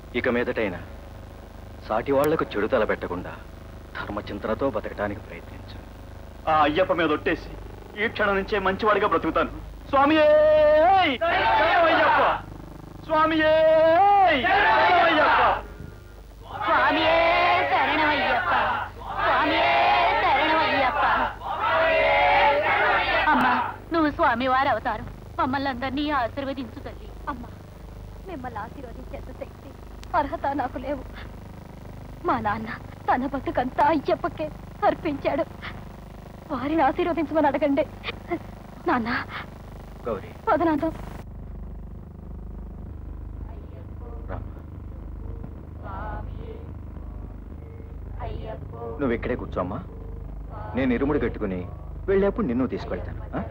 ఇక మీదటైనా సాటి వాళ్లకు చెడు తలపెట్టకుండా ధర్మచింతనతో బతకడానికి ప్రయత్నించు ఆ అయ్యప్ప మీద ఒట్టేసి ఈ క్షణం నుంచే మంచివాడిగా బ్రతుకుతాను స్వామి అయ్యప్ప స్వామి అయ్యప్ప స్వామియే శరణమయ్యప్ప స్వామియే శరణమయ్యప్ప అమ్మా నువ్వు స్వామివారి అవతారం మమ్మల్ని అందరినీ ఆశీర్వదించు తల్లి అమ్మా మిమ్మల్ని ఆశీర్వదించేంత శక్తి అర్హత నాకు లేవు మా నాన్న తన బతుకంతా అయ్యప్పకే అర్పించాడు వారిని ఆశీర్వదించమని అడగండి నాన్న గౌరీ వదనాథం రామ్మా. నువ్వు ఇక్కడే కూర్చోమ్మా నేను ఇరుముడు కట్టుకుని వెళ్ళేప్పుడు నిన్ను తీసుకెళ్తాను ఆ?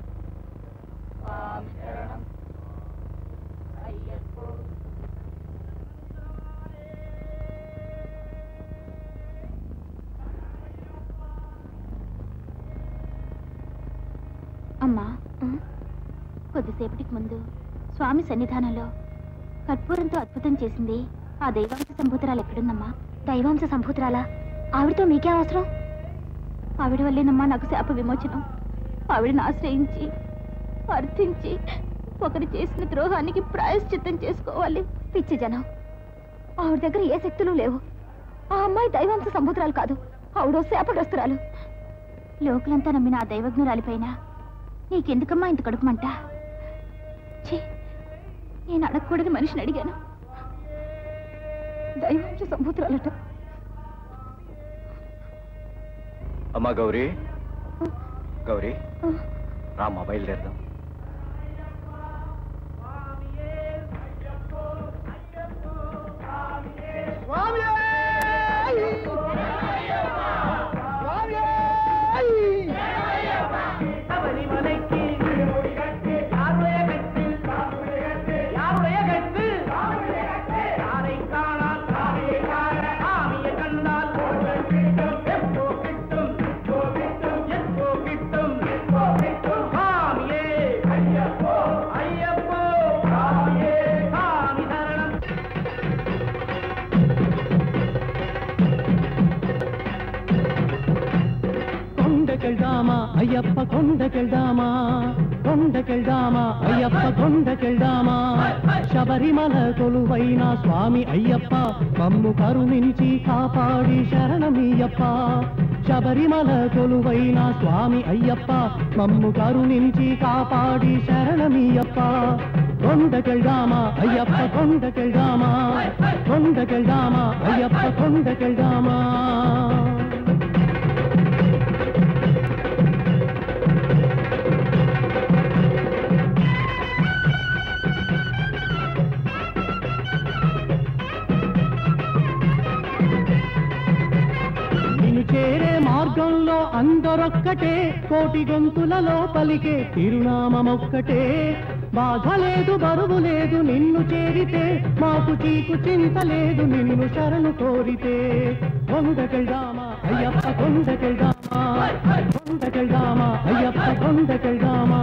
అమ్మా కొద్దిసేపటికి ముందు స్వామి సన్నిధానంలో కర్పూరంతో అద్భుతం చేసింది ఆ దైవాంశ సంభూతురాలు ఎక్కడుందమ్మా దైవాంశ సంభూతురాలా ఆవిడతో మీకే అవసరం ఆవిడ వల్లేనమ్మా నాకు శాప విమోచనం ఆవిడని ఆశ్రయించి అర్థించి ఒకరు చేసిన ద్రోహానికి ప్రాయశ్చిత్తం చేసుకోవాలి పిచ్చి జనం ఆవిడ దగ్గర ఏ శక్తులు లేవు ఆ అమ్మాయి దైవాంశ సంభూతురాలు కాదు ఆవిడో శాపగ్రస్తురాలు లోకులంతా నమ్మిన ఆ దైవజ్ఞురాలిపైన నీకెందుకమ్మా ఇంత కడుపుమంట ఛీ నేను అడగకూడని మనిషిని అడిగాను దైవాంశ సంభూతురాలట అమ్మా గౌరీ గౌరీ రామ్మా బయలుదేరదాం కొండకెళ్దామా అయ్యప్ప కొండకెళ్దామా కొండకెళ్దామా అయ్యప్ప కొండకెళ్దామా శబరిమల కొలువైన స్వామి అయ్యప్ప మమ్ము కరుణించి కాపాడి శరణమీయప్ప శబరిమల కొలువైన స్వామి అయ్యప్ప మమ్ము కరుణించి కాపాడి శరణమీయప్ప కొండకెళ్దామా అయ్యప్ప కొండకెళ్దామా కొండకెళ్దామా అయ్యప్ప కొండకెళ్దామా నిన్ను చేరే మార్గంలో అందరొక్కటే కోటి గొంతులలో పలికే తిరునామమొక్కటే బాధ లేదు బరువు లేదు నిన్ను చేరితే మాకు చీకు చింత లేదు నిన్ను శరణు కోరితే కొండకెళ్దామా అయ్యప్ప కొండకెళ్దామా కొండకెళ్దామా అయ్యప్ప కొండకెళ్దామా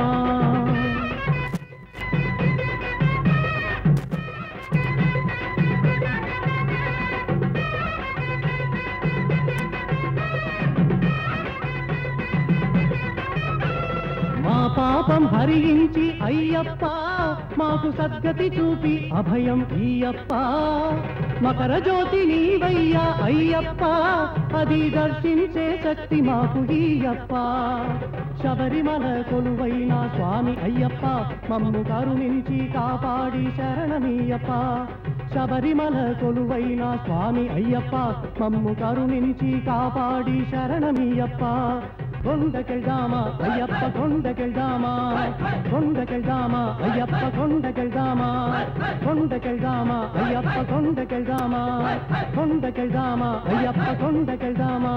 మా పాపం హరించి అయ్యప్ప మాకు సద్గతి చూపి అభయం ఈయప్ప మకర జ్యోతి నీవయ్యా అయ్యప్ప అది దర్శించే శక్తి మాకు ఈయప్ప శబరిమల కొలువైన స్వామి అయ్యప్ప మమ్ము కరుణించి కాపాడి శరణమీయప్ప శబరిమల కొలువైన స్వామి అయ్యప్ప మమ్ము కరుణించి కాపాడి శరణమీయప్ప కొండకెళ్దామా అయ్యప్ప కొండకెళ్దామా కొండకెళ్దామా అయ్యప్ప కొండకెళ్దామా కొండకెళ్దామా అయ్యప్ప కొండకెళ్దామా కొండకెళ్దామా అయ్యప్ప కొండకెళ్దామా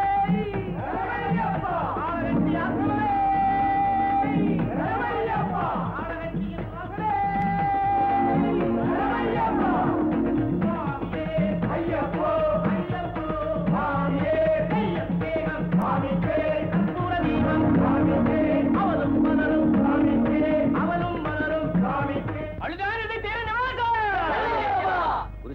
అయ్యప్ప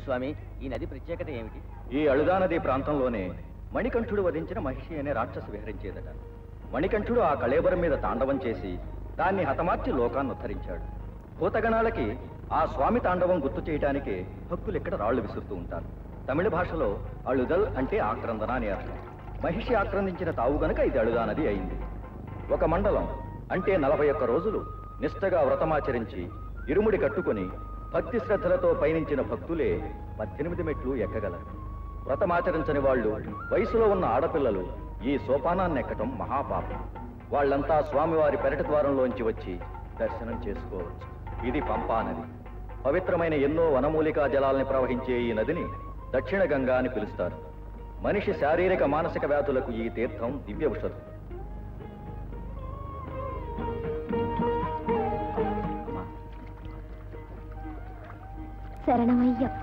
స్వామి ఈ నది ప్రత్యేకత ఏమిటి ఈ అళుదా నది ప్రాంతంలోనే మణికంఠుడు వధించిన మహిషి అనే రాక్షసు విహరించేదట మణికంఠుడు ఆ కళేబరం మీద తాండవం చేసి దాన్ని హతమార్చి లోకాన్ని ఉద్ధరించాడు భూతగణాలకి ఆ స్వామి తాండవం గుర్తు చేయడానికి భక్తులు ఇక్కడ రాళ్లు విసురుతూ ఉంటారు తమిళ భాషలో అళుదల్ అంటే ఆక్రందన అని అర్థం మహిషి ఆక్రందించిన తావు గనుక ఇది అళుదా నది అయింది ఒక మండలం అంటే నలభై ఒక్క రోజులు నిష్ఠగా వ్రతమాచరించి ఇరుముడి కట్టుకొని భక్తి శ్రద్ధలతో పయనించిన భక్తులే పద్దెనిమిది మెట్లు ఎక్కగలరు వ్రతమాచరించని వాళ్ళు వయసులో ఉన్న ఆడపిల్లలు ఈ సోపానాన్ని ఎక్కటం మహాపాపం వాళ్ళంతా స్వామివారి పెరటి ద్వారంలోంచి వచ్చి దర్శనం చేసుకోవచ్చు ఇది పంపా నది పవిత్రమైన ఎన్నో వనమూలికా జలాల్ని ప్రవహించే ఈ నదిని దక్షిణ గంగా అని పిలుస్తారు మనిషి శారీరక మానసిక వ్యాధులకు ఈ తీర్థం దివ్య ఔషధం శరణమయ్యప్ప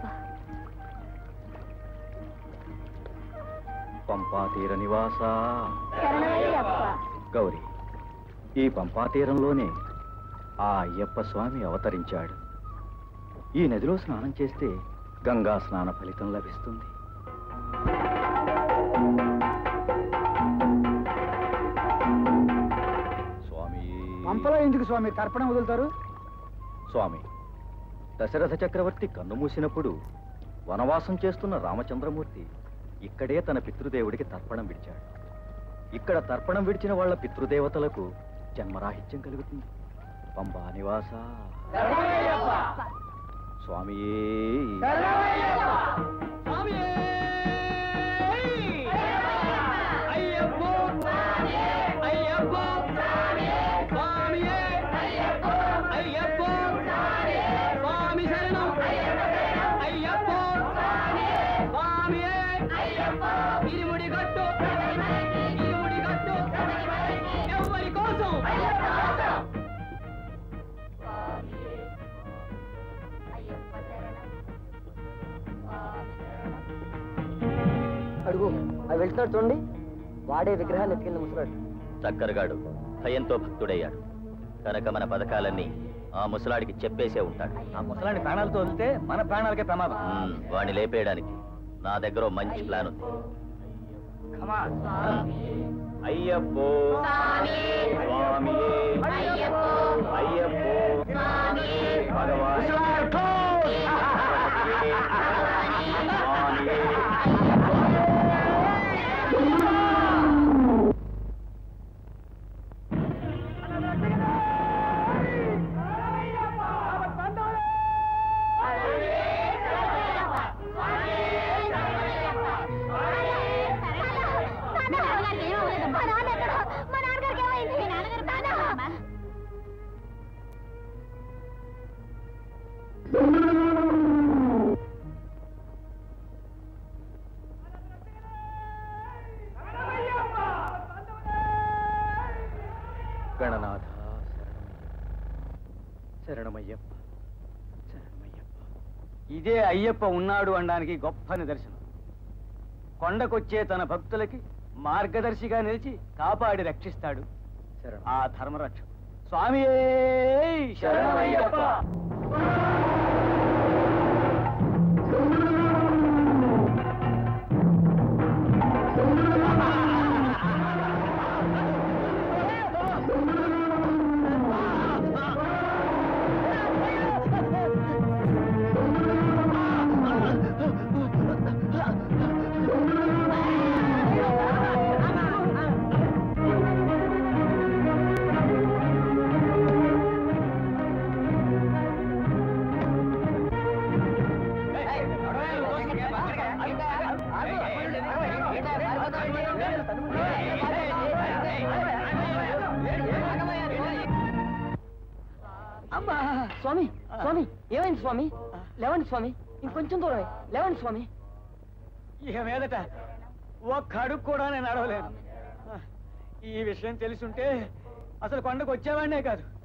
పంపా తీర నివాస శరణమయ్యప్ప గౌరీ ఈ పంపా తీరంలోనే ఆ అయ్యప్ప స్వామి అవతరించాడు ఈ నదిలో స్నానం చేస్తే గంగా స్నాన ఫలితం లభిస్తుంది స్వామి పంపలో ఎందుకు స్వామి తర్పణం వదులుతారు స్వామి దశరథ చక్రవర్తి కన్ను మూసినప్పుడు వనవాసం చేస్తున్న రామచంద్రమూర్తి ఇక్కడే తన పితృదేవుడికి తర్పణం విడిచాడు ఇక్కడ తర్పణం విడిచిన వాళ్ళ పితృదేవతలకు జన్మరాహిత్యం కలుగుతుంది పంబా నివాస స్వామి అడుగు అవి వెళ్తున్నాడు చూడండి వాడే విగ్రహాన్ని ఎత్తుకెళ్ళి ముసలాడు చక్కరగాడు భయంతో భక్తుడయ్యాడు కనుక మన పథకాలన్నీ ఆ ముసలాడికి చెప్పేసే ఉంటాడు ఆ ముసలాన్ని ప్రాణాలతో వదిలితే మన ప్రాణాలకే ప్రమాదం మ్మ్, వాణ్ణి లేపేయడానికి నా దగ్గర ఓ మంచి ప్లాన్ ఉంది అయ్యప్పో స్వామి అయ్యప్పో భగవాన్ మా నాన్నగారికి ఏమైంది మీ నాన్నగారు బాగా గణనాథ శరణం శరణమయ్యప్ప శరణమయ్యప్ప ఇదే అయ్యప్ప ఉన్నాడు అనడానికి గొప్ప నిదర్శనం కొండకొచ్చే తన భక్తులకి మార్గదర్శిగా నిలిచి కాపాడి రక్షిస్తాడు శరణం ఆ ధర్మరక్ష స్వామి శరణమయ్యప్ప అమ్మా స్వామి స్వామి ఏమైంది స్వామి లేవండి స్వామి ఇంకొంచెం దూరమే లేవండి స్వామి ఇక మీదట ఒక్క అడుగు కూడా నేను నడవలేదు ఈ విషయం తెలుసుంటే అసలు కొండకు వచ్చేవాడినే కాదు